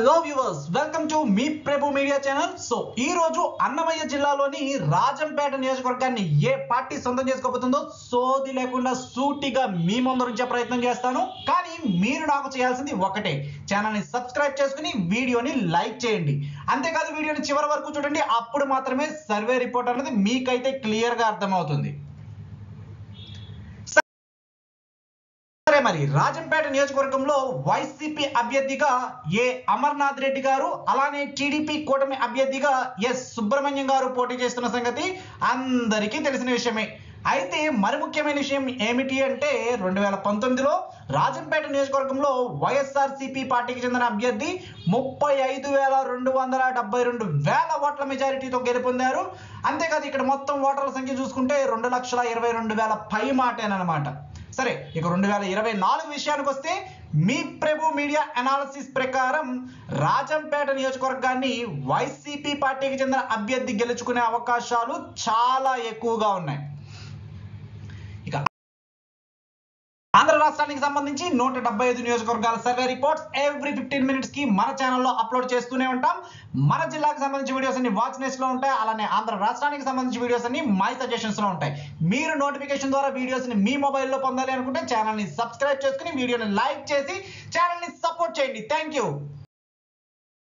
hello viewers welcome to మీ Prabhu media channel so ఈ రోజు అన్నమయ్య జిల్లాలోని రాజంపేట నియోజకవర్గాన్ని ఏ పార్టీ సొంతం చేసుకోబోతుందో సోది లేకుండా సూటిగా మీ ముందరించే ప్రయత్నం చేస్తాను కానీ మీరు నాకు చేయాల్సింది ఒకటే ఛానల్ ని సబ్స్క్రైబ్ చేసుకుని వీడియోని లైక్ చేయండి అంతేకాదు వీడియోని చివరి వరకు చూడండి అప్పుడు మాత్రమే సర్వే రిపోర్ట్ అనేది మీకైతే క్లియర్ గా అర్థమవుతుంది సరే మరి రాజంపేట నియోజకవర్గంలో వైసీపీ అభ్యర్థిగా ఏ అమర్నాథ్ రెడ్డి గారు అలానే టీడీపీ కూటమి అభ్యర్థిగా ఎస్ సుబ్రహ్మణ్యం గారు పోటీ చేస్తున్న సంగతి అందరికీ తెలిసిన విషయమే అయితే మరి ముఖ్యమైన విషయం ఏమిటి అంటే రెండు వేల పంతొమ్మిదిలో రాజంపేట నియోజకవర్గంలో వైఎస్ఆర్ సిపి పార్టీకి చెందిన అభ్యర్థి ముప్పై ఐదు వేల రెండు వందల డెబ్బై రెండు వేల ఓట్ల మెజారిటీతో గెలుపొందారు అంతేకాదు ఇక్కడ మొత్తం ఓటర్ల సంఖ్య చూసుకుంటే రెండు లక్షల ఇరవై రెండు వేల పై మాటేనమాట సరే ఇక రెండు వేల ఇరవై నాలుగు విషయానికి వస్తే మీ ప్రభు మీడియా అనాలిసిస్ ప్రకారం రాజంపేట నియోజకవర్గాన్ని వైసీపీ పార్టీకి చెందిన అభ్యర్థి గెలుచుకునే అవకాశాలు చాలా ఎక్కువగా ఉన్నాయి ఇక ఆంధ్ర రాష్ట్రానికి సంబంధించి నూట డెబ్బై ఐదు నియోజకవర్గాల survey reports every fifteen minutes కి మన ఛానల్లో అప్లోడ్ చేస్తూనే ఉంటాం మన జిల్లాకు సంబంధించి వీడియోస్ అన్ని వాచ్ నెస్ లో ఉంటాయి అలానే ఆంధ్ర రాష్ట్రానికి సంబంధించి వీడియోస్ అన్ని మై సజెషన్స్ లో ఉంటాయి మీరు నోటిఫికేషన్ ద్వారా వీడియోస్ ని మీ మొబైల్లో పొందాలి అనుకుంటే ఛానల్ ని సబ్స్క్రైబ్ చేసుకుని వీడియోని లైక్ చేసి ఛానల్ ని సపోర్ట్ చేయండి థ్యాంక్ యూ